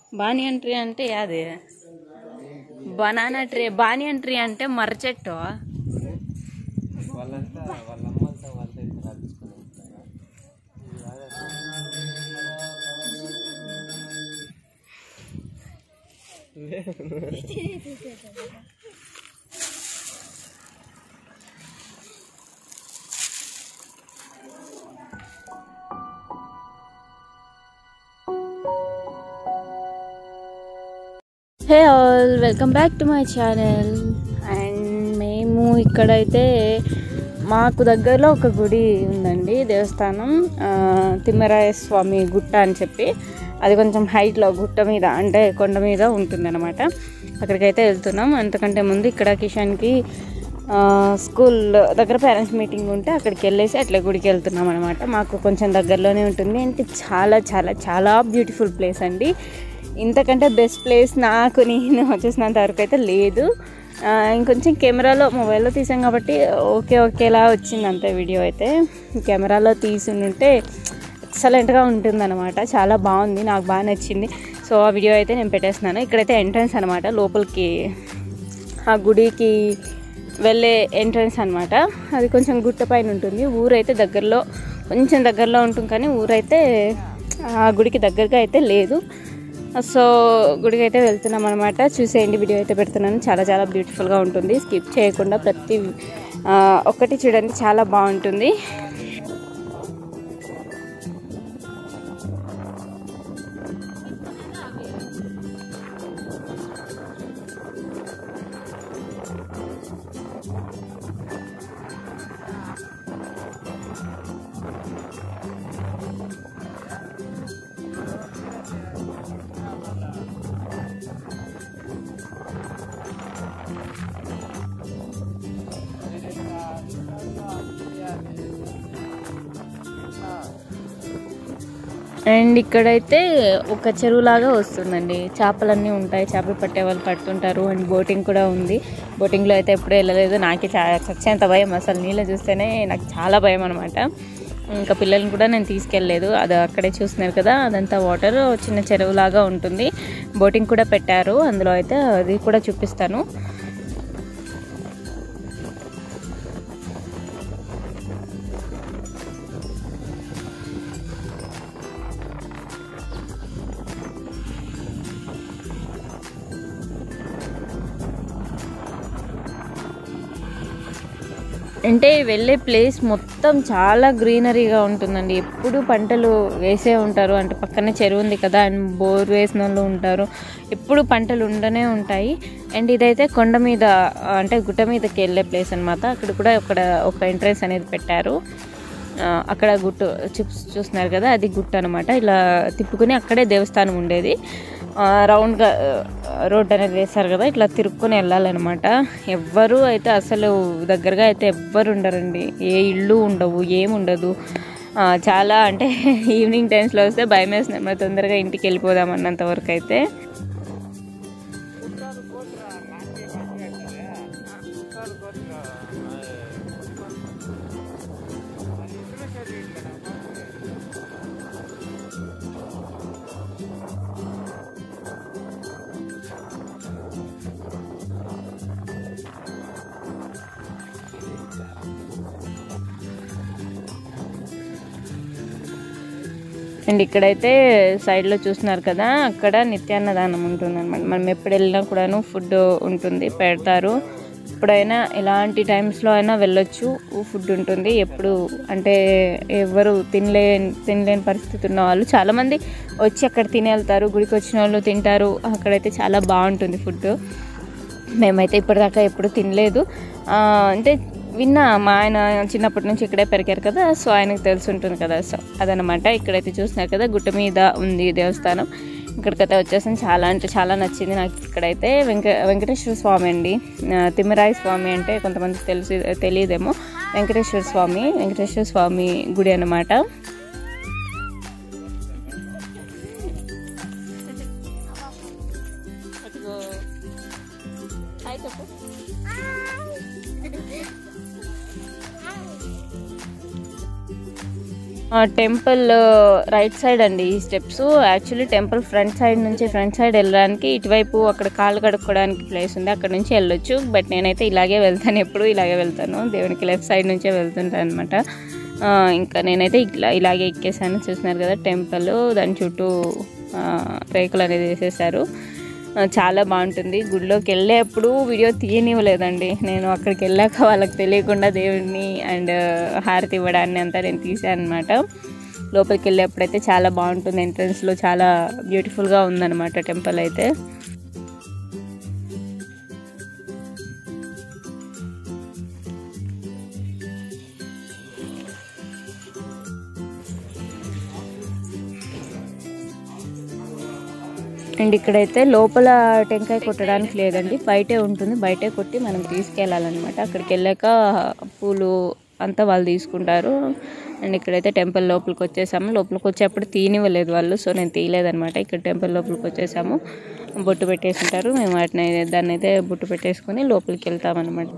Banyan tree అంటే అది banana tree banyan tree అంటే మర్ర చెట్టు వాళ్ళంతా వాళ్ళ అమ్మంతా వాళ్ళతో ఇట్లా రాపించుకొని వెళ్తారా? ఇది కాదు hey all welcome back to my channel and మేము ఇక్కడైతే మాకు దగ్గరలో ఒక గుడి ఉందండి దేవస్థానం ఆ, తిమ్మరాయ స్వామి గుట్ట అని చెప్పి అది కొంచెం హైట్లో గుట్ట మీద అంటే కొండ మీద ఉంటుందన్నమాట అక్కడికైతే వెళ్తున్నాం అంతకంటే ముందు ఇక్కడ కిషన్కి ఆ, స్కూల్ దగ్గర పేరెంట్స్ మీటింగ్ ఉంటే అక్కడికి వెళ్ళేసి అట్లా గుడికి వెళ్తున్నాం అనమాట మాకు కొంచెం దగ్గరలోనే ఉంటుంది అంటే చాలా చాలా చాలా బ్యూటిఫుల్ ప్లేస్ అండి ఇంతకంటే బెస్ట్ ప్లేస్ నాకు నేను చూసినంత వరకు అయితే లేదు ఆ, ఇంకొంచెం కెమెరాలో మొబైల్లో తీసాం కాబట్టి ఓకే ఓకేలా వచ్చింది అంతే వీడియో అయితే కెమెరాలో తీసి ఉంటే ఎక్సలెంట్గా ఉంటుందన్నమాట చాలా బాగుంది నాకు బాగా నచ్చింది సో ఆ వీడియో అయితే నేను పెట్టేస్తున్నాను ఇక్కడైతే ఎంట్రన్స్ అనమాట లోపలికి ఆ గుడికి వెళ్ళే ఎంట్రన్స్ అనమాట అది కొంచెం గుట్ట పైన ఉంటుంది ఊరైతే దగ్గరలో కొంచెం దగ్గరలో ఉంటుంది కానీ ఊరైతే ఆ గుడికి దగ్గరగా అయితే లేదు సో గుడికి అయితే వెళ్తున్నాం అనమాట చూసేయండి వీడియో అయితే పెడుతున్నాను చాలా చాలా బ్యూటిఫుల్గా ఉంటుంది స్కిప్ చేయకుండా ప్రతి ఆ, ఒక్కటి చూడండి చాలా బాగుంటుంది అండ్ ఇక్కడైతే ఒక చెరువులాగా వస్తుందండి చేపలన్నీ ఉంటాయి చేపలు పట్టే వాళ్ళు పడుతుంటారు అండ్ బోటింగ్ కూడా ఉంది బోటింగ్లో అయితే ఎప్పుడూ వెళ్ళలేదు నాకే చా చచ్చేంత భయం అసలు నీళ్ళు చూస్తేనే నాకు చాలా భయం అనమాట ఇంకా పిల్లల్ని కూడా నేను తీసుకెళ్ళలేదు అది అక్కడే చూస్తున్నారు కదా అదంతా వాటర్ చిన్న చెరువులాగా ఉంటుంది బోటింగ్ కూడా పెట్టారు అందులో అయితే అది కూడా చూపిస్తాను అంటే వెళ్ళే ప్లేస్ మొత్తం చాలా గ్రీనరీగా ఉంటుందండి ఎప్పుడు పంటలు వేసే ఉంటారు అంటే పక్కనే చెరువు ఉంది కదా అండ్ బోర్ వేసిన వాళ్ళు ఉంటారు ఎప్పుడు పంటలు ఉండనే ఉంటాయి అండ్ ఇదైతే కొండ మీద అంటే గుట్ట మీదకి వెళ్ళే ప్లేస్ అనమాట అక్కడ కూడా ఒక ఒక ఎంట్రన్స్ అనేది పెట్టారు ఆ, అక్కడ గుట్టు చూస్ చూస్తున్నారు కదా అది గుట్ట అనమాట ఇలా తిప్పుకుని అక్కడే దేవస్థానం ఉండేది ఆ, రౌండ్గా ఆ, రోడ్ అనేది వేశారు కదా ఇట్లా తిరుక్కొని వెళ్ళాలన్నమాట ఎవ్వరు అయితే అసలు దగ్గరగా అయితే ఎవ్వరు ఉండరండి ఏ ఇళ్ళు ఉండవు ఏం ఉండదు ఆ, చాలా అంటే ఈవినింగ్ టైమ్స్లో వస్తే భయం వేస్తుంది మరి తొందరగా ఇంటికి వెళ్ళిపోదాం అన్నంత వరకు అయితే అండ్ ఇక్కడైతే సైడ్లో చూస్తున్నారు కదా అక్కడ నిత్యాన్నదానం ఉంటుంది అనమాట మనం ఎప్పుడు వెళ్ళినా కూడాను ఫుడ్ ఉంటుంది పెడతారు ఎప్పుడైనా ఎలాంటి టైమ్స్లో అయినా వెళ్ళొచ్చు ఫుడ్ ఉంటుంది ఎప్పుడు అంటే ఎవరు తినలే తినలేని పరిస్థితి ఉన్న వాళ్ళు చాలామంది వచ్చి అక్కడ తిని వెళ్తారు గుడికి వచ్చిన వాళ్ళు తింటారు అక్కడైతే చాలా బాగుంటుంది ఫుడ్ మేమైతే ఇప్పటిదాకా ఎప్పుడు తినలేదు ఆ, అంటే విన్నా మా ఆయన చిన్నప్పటి నుంచి ఇక్కడే పెరిగారు కదా సో ఆయనకు తెలిసి ఉంటుంది కదా సో అదనమాట ఇక్కడైతే చూస్తున్నారు కదా గుట్ట మీద ఉంది దేవస్థానం ఇక్కడికైతే వచ్చేసాను చాలా అంటే చాలా నచ్చింది నాకు ఇక్కడైతే వెంక వెంకటేశ్వర స్వామి అండి ఆ, తిమ్మరాయ స్వామి అంటే కొంతమంది తెలిసి తెలియదేమో వెంకటేశ్వర స్వామి వెంకటేశ్వర స్వామి గుడి అన్నమాట టెంపుల్ రైట్ సైడ్ అండి ఈ steps actually temple front side నుంచి ఫ్రంట్ సైడ్ వెళ్ళడానికి ఇటువైపు అక్కడ కాళ్ళు కడుక్కోవడానికి ప్లేస్ ఉంది అక్కడ నుంచి వెళ్ళొచ్చు బట్ నేనైతే ఇలాగే వెళ్తాను ఎప్పుడు ఇలాగే వెళ్తాను దేవునికి లెఫ్ట్ సైడ్ నుంచే వెళ్తుంటాను అనమాట ఇంకా నేనైతే ఇలా ఇలాగే ఎక్కేసాను చూస్తున్నారు కదా టెంపుల్ దాని చుట్టూ ఆ, రేకులు అనేది వేసేసారు ఆ, చాలా బాగుంటుంది గుడిలోకి వెళ్ళేప్పుడు వీడియో తీయనివ్వలేదండి నేను అక్కడికి వెళ్ళాక వాళ్ళకి తెలియకుండా దేవుడిని అండ్ హారతి ఇవ్వడాన్ని అంతా నేను తీసాను అనమాట లోపలికి వెళ్ళేప్పుడైతే చాలా బాగుంటుంది ఎంట్రన్స్లో చాలా బ్యూటిఫుల్గా ఉందన్నమాట టెంపుల్ అయితే అండ్ ఇక్కడైతే లోపల టెంకాయ కొట్టడానికి లేదండి బయటే ఉంటుంది బయటే కొట్టి మనం తీసుకెళ్ళాలన్నమాట అక్కడికి వెళ్ళాక పూలు అంతా వాళ్ళు తీసుకుంటారు అండ్ ఇక్కడైతే టెంపుల్ లోపలికి వచ్చేసాము లోపలికి వచ్చేప్పుడు తీనివ్వలేదు వాళ్ళు సో నేను తీయలేదనమాట ఇక్కడ టెంపుల్ లోపలికి వచ్చేసాము బొట్టు పెట్టేసుంటారు మేము వాటిని దాన్ని అయితే బొట్టు పెట్టేసుకొని లోపలికి వెళ్తామన్నమాట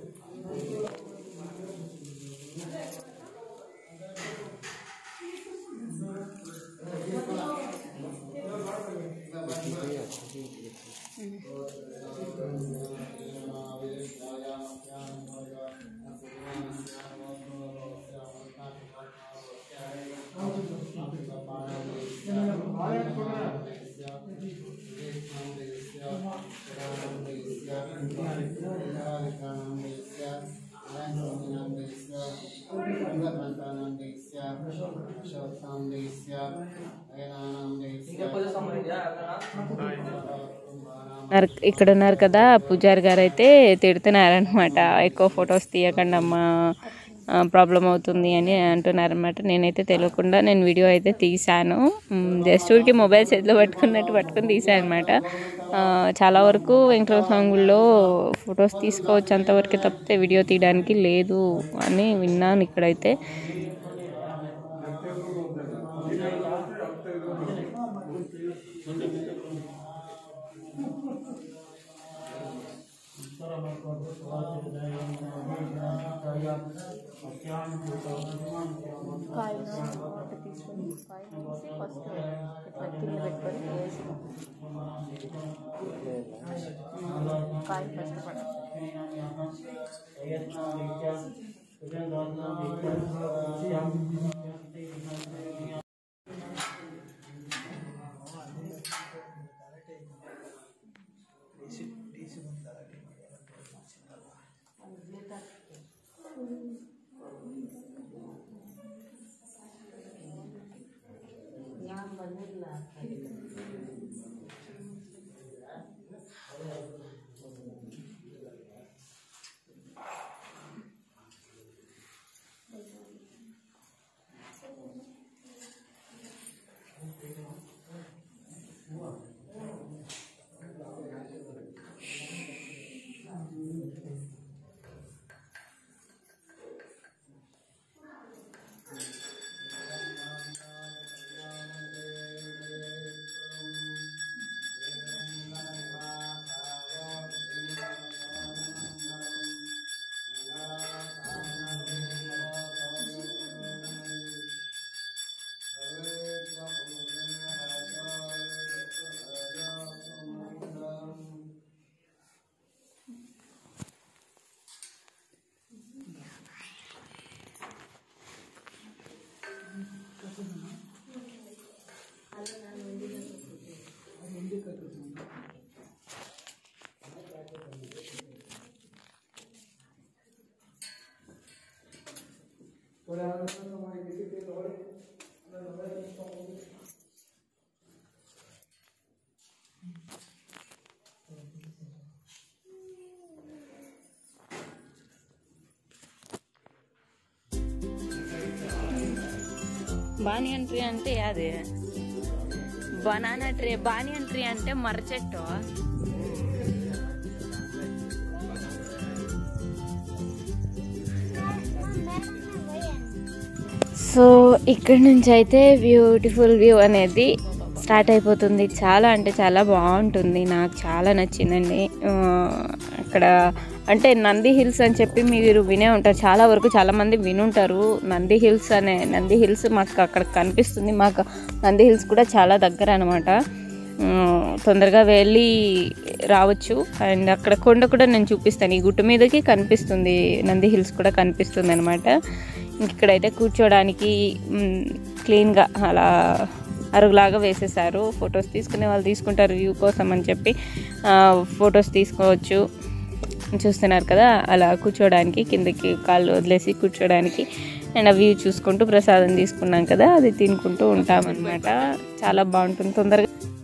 నర్- ఇక్కడ ఉన్నారు కదా పూజారి గారు అయితే తిడుతున్నారనమాట ఎక్కువ ఫొటోస్ తీయకండి అమ్మా ప్రాబ్లం అవుతుంది అని అంటున్నారనమాట నేనైతే తెలియకుండా నేను వీడియో అయితే తీశాను జస్ట్ ఊరికి మొబైల్ చేతిలో పట్టుకున్నట్టు పట్టుకుని తీసాను అనమాట చాలా వరకు వెంకటేశ్వర స్వామి గుడిలో ఫొటోస్ తీసుకోవచ్చు అంతవరకు తప్పితే వీడియో తీయడానికి లేదు అని విన్నాను ఇక్కడైతే బానియన్ ట్రీ అంటే అదే బనానా ట్రీ బానియన్ ట్రీ అంటే మర్ర చెట్టు సో ఇక్కడ నుంచి అయితే బ్యూటిఫుల్ వ్యూ అనేది స్టార్ట్ అయిపోతుంది చాలా అంటే చాలా బాగుంటుంది నాకు చాలా నచ్చిందండి ఆ, అక్కడ అంటే నంది హిల్స్ అని చెప్పి మీరు వినే ఉంటారు చాలా వరకు చాలామంది వినుంటారు నంది హిల్స్ అనే నంది హిల్స్ మాకు అక్కడ కనిపిస్తుంది మాకు నంది హిల్స్ కూడా చాలా దగ్గర అనమాట తొందరగా వెళ్ళి రావచ్చు అండ్ అక్కడ కొండ కూడా నేను చూపిస్తాను ఈ గుట్ట మీదకి కనిపిస్తుంది నంది హిల్స్ కూడా కనిపిస్తుంది అనమాట ఇక్కడైతే కూర్చోడానికి మ్, క్లీన్గా అలా అరుగులాగా వేసేసారు ఫొటోస్ తీసుకునే వాళ్ళు తీసుకుంటారు వ్యూ కోసం అని చెప్పి ఆ, ఫొటోస్ తీసుకోవచ్చు చూస్తున్నారు కదా అలా కూర్చోడానికి కిందకి కాళ్ళు వదిలేసి కూర్చోడానికి అండ్ ఆ వ్యూ చూసుకుంటూ ప్రసాదం తీసుకున్నాం కదా అది తినుకుంటూ ఉంటామన్నమాట చాలా బాగుంటుంది తొందరగా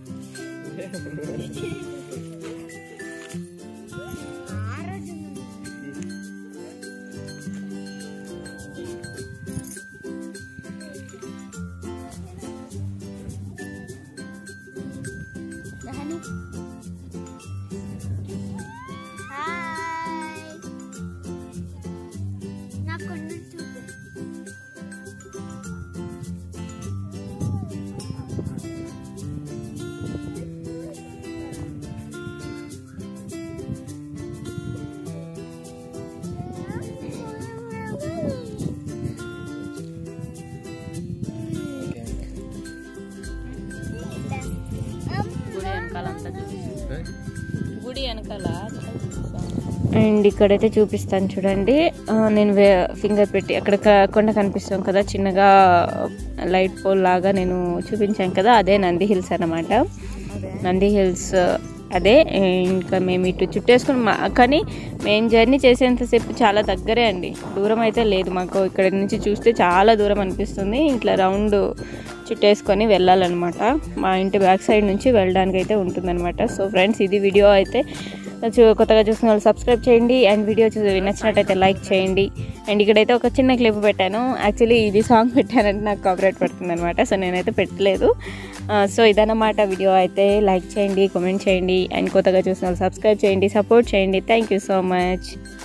హాయ్ నా కొండ చూపి గుడి వెనకాల అంతా గుడి వెనకాల అండ్ ఇక్కడైతే చూపిస్తాను చూడండి ఆ, నేను ఫింగర్ పెట్టి అక్కడ క- కొండ కనిపిస్తాం కదా చిన్నగా లైట్ పోల్ లాగా నేను చూపించాను కదా అదే నంది హిల్స్ అన్నమాట నంది హిల్స్ అదే ఇంకా మేము ఇటు చుట్టేసుకుని మా కానీ మేము జర్నీ చేసేంతసేపు చాలా దగ్గరే అండి దూరం అయితే లేదు మాకు ఇక్కడ నుంచి చూస్తే చాలా దూరం అనిపిస్తుంది ఇట్లా రౌండ్ చుట్టేసుకొని వెళ్ళాలన్నమాట మా ఇంటి బ్యాక్ సైడ్ నుంచి వెళ్ళడానికి అయితే ఉంటుందన్నమాట సో ఫ్రెండ్స్ ఇది వీడియో అయితే చూ- కొత్తగా చూసిన వాళ్ళు సబ్స్క్రైబ్ చేయండి అండ్ వీడియో చూసి నచ్చినట్టయితే లైక్ చేయండి అండ్ ఇక్కడైతే ఒక చిన్న క్లిప్ పెట్టాను యాక్చువల్లీ ఇది సాంగ్ పెట్టానంటే నాకు కాపరేట్ పడుతుంది అనమాట సో నేనైతే పెట్టలేదు ఆ, సో ఇదన్నమాట వీడియో అయితే లైక్ చేయండి కామెంట్ చేయండి అండ్ కొత్తగా చూసిన వాళ్ళు సబ్స్క్రైబ్ చేయండి సపోర్ట్ చేయండి థ్యాంక్ యూ సో మచ్